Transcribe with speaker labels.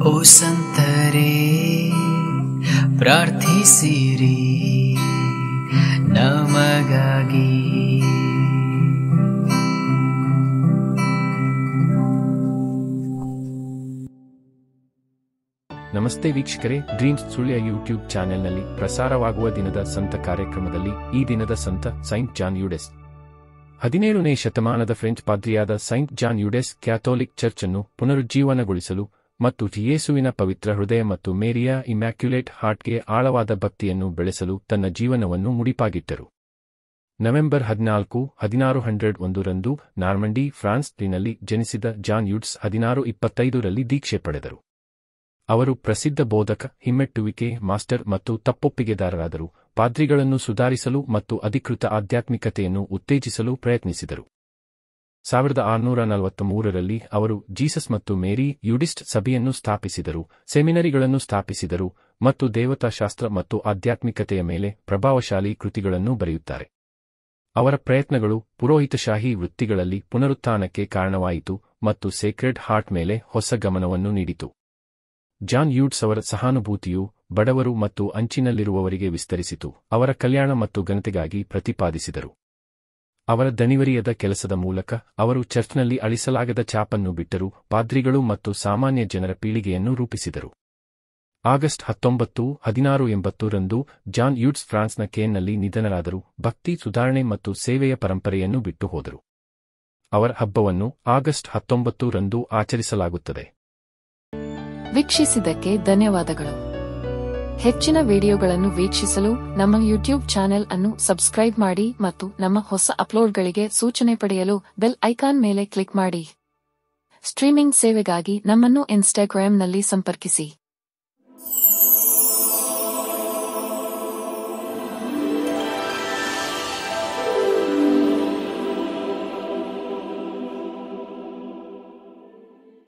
Speaker 1: ಓ ಸಂತರೇ ಪ್ರಾರ್ಥಿಸಿರಿ ನಮಗಾಗಿ
Speaker 2: ನಮಸ್ತೆ ವೀಕ್ಷಕರೇ ಡ್ರೀಮ್ಸ್ ಸುಳ್ಯ ಯೂಟ್ಯೂಬ್ ಚಾನೆಲ್ನಲ್ಲಿ ಪ್ರಸಾರವಾಗುವ ದಿನದ ಸಂತ ಕಾರ್ಯಕ್ರಮದಲ್ಲಿ ಈ ದಿನದ ಸಂತ ಸೈಂಟ್ ಜಾನ್ ಯುಡೆಸ್ ಹದಿನೇಳನೇ ಶತಮಾನದ ಫ್ರೆಂಚ್ ಪಾದ್ರಿಯಾದ saint John Eudes Catholic church ಅನ್ನು ಪುನರುಜ್ಜೀವನಗೊಳಿಸಲು ಮತ್ತು ಯೇಸುವಿನ ಪವಿತ್ರ ಹೃದಯ ಮತ್ತು ಮೇರಿಯ ಇಮ್ಯಾಕ್ಯುಲೇಟ್ ಹಾರ್ಟ್ಗೆ ಆಳವಾದ ಭಕ್ತಿಯನ್ನು ಬೆಳೆಸಲು ತನ್ನ ಜೀವನವನ್ನು ಮುಡಿಪಾಗಿಟ್ಟರು ನವೆಂಬರ್ ಹದಿನಾಲ್ಕು ಹದಿನಾರು ಹಂಡ್ರೆಡ್ ಒಂದರಂದು ನಾರ್ಮಂಡಿ ಫ್ರಾನ್ಸ್ನಲ್ಲಿ ಜನಿಸಿದ ಜಾನ್ ಯುಡ್ಸ್ ಹದಿನಾರು ಇಪ್ಪತ್ತೈದರಲ್ಲಿ ದೀಕ್ಷೆ ಪಡೆದರು ಅವರು ಪ್ರಸಿದ್ಧ ಬೋಧಕ ಹಿಮ್ಮೆಟ್ಟುವಿಕೆ ಮಾಸ್ಟರ್ ಮತ್ತು ತಪ್ಪೊಪ್ಪಿಗೆದಾರರಾದರು ಪಾದ್ರಿಗಳನ್ನು ಸುಧಾರಿಸಲು ಮತ್ತು ಅಧಿಕೃತ ಆಧ್ಯಾತ್ಮಿಕತೆಯನ್ನು ಉತ್ತೇಜಿಸಲು ಪ್ರಯತ್ನಿಸಿದರು ಸಾವಿರದ ಆರುನೂರ ನಲವತ್ತ ಮೂರರಲ್ಲಿ ಅವರು ಜೀಸಸ್ ಮತ್ತು ಮೇರಿ ಯುಡಿಸ್ಟ್ ಸಭೆಯನ್ನು ಸ್ಥಾಪಿಸಿದರು ಸೆಮಿನರಿಗಳನ್ನು ಸ್ಥಾಪಿಸಿದರು ಮತ್ತು ದೇವತಾಶಾಸ್ತ್ರ ಮತ್ತು ಆಧ್ಯಾತ್ಮಿಕತೆಯ ಮೇಲೆ ಪ್ರಭಾವಶಾಲಿ ಕೃತಿಗಳನ್ನು ಬರೆಯುತ್ತಾರೆ ಅವರ ಪ್ರಯತ್ನಗಳು ಪುರೋಹಿತಶಾಹಿ ವೃತ್ತಿಗಳಲ್ಲಿ ಪುನರುತ್ಥಾನಕ್ಕೆ ಕಾರಣವಾಯಿತು ಮತ್ತು ಸೇಕ್ರೆಡ್ ಹಾರ್ಟ್ ಮೇಲೆ ಹೊಸ ಗಮನವನ್ನು ನೀಡಿತು ಜಾನ್ ಯೂಟ್ಸ್ ಅವರ ಸಹಾನುಭೂತಿಯು ಬಡವರು ಮತ್ತು ಅಂಚಿನಲ್ಲಿರುವವರಿಗೆ ವಿಸ್ತರಿಸಿತು ಅವರ ಕಲ್ಯಾಣ ಮತ್ತು ಘನತೆಗಾಗಿ ಪ್ರತಿಪಾದಿಸಿದರು ಅವರ ದಣಿವರಿಯದ ಕೆಲಸದ ಮೂಲಕ ಅವರು ಚರ್ಚ್ನಲ್ಲಿ ಅಳಿಸಲಾಗದ ಚಾಪನ್ನು ಬಿಟ್ಟರು ಪಾದ್ರಿಗಳು ಮತ್ತು ಸಾಮಾನ್ಯ ಜನರ ಪೀಳಿಗೆಯನ್ನು ರೂಪಿಸಿದರು ಆಗಸ್ಟ್ ಹತ್ತೊಂಬತ್ತು ಹದಿನಾರು ಎಂಬತ್ತರಂದು ಜಾನ್ ಯೂಟ್ಸ್ ಫ್ರಾನ್ಸ್ನ ಕೇನ್ನಲ್ಲಿ ನಿಧನರಾದರು ಭಕ್ತಿ ಸುಧಾರಣೆ ಮತ್ತು ಸೇವೆಯ ಪರಂಪರೆಯನ್ನು ಬಿಟ್ಟು ಹೋದರು ಅವರ ಹಬ್ಬವನ್ನು ಆಗಸ್ಟ್ ಹತ್ತೊಂಬತ್ತು ರಂದು ಆಚರಿಸಲಾಗುತ್ತದೆ
Speaker 3: ವೀಕ್ಷಿಸಿದ್ದಕ್ಕೆ ಧನ್ಯವಾದಗಳು ಹೆಚ್ಚಿನ ವಿಡಿಯೋಗಳನ್ನು ವೀಕ್ಷಿಸಲು ನಮ್ಮ ಯೂಟ್ಯೂಬ್ ಚಾನೆಲ್ ಅನ್ನು ಸಬ್ಸ್ಕ್ರೈಬ್ ಮಾಡಿ ಮತ್ತು ನಮ್ಮ ಹೊಸ ಅಪ್ಲೋಡ್ಗಳಿಗೆ ಸೂಚನೆ ಪಡೆಯಲು ಬೆಲ್ ಐಕಾನ್ ಮೇಲೆ ಕ್ಲಿಕ್ ಮಾಡಿ ಸ್ಟ್ರೀಮಿಂಗ್ ಸೇವೆಗಾಗಿ ನಮ್ಮನ್ನು ಇನ್ಸ್ಟಾಗ್ರಾಂನಲ್ಲಿ ಸಂಪರ್ಕಿಸಿ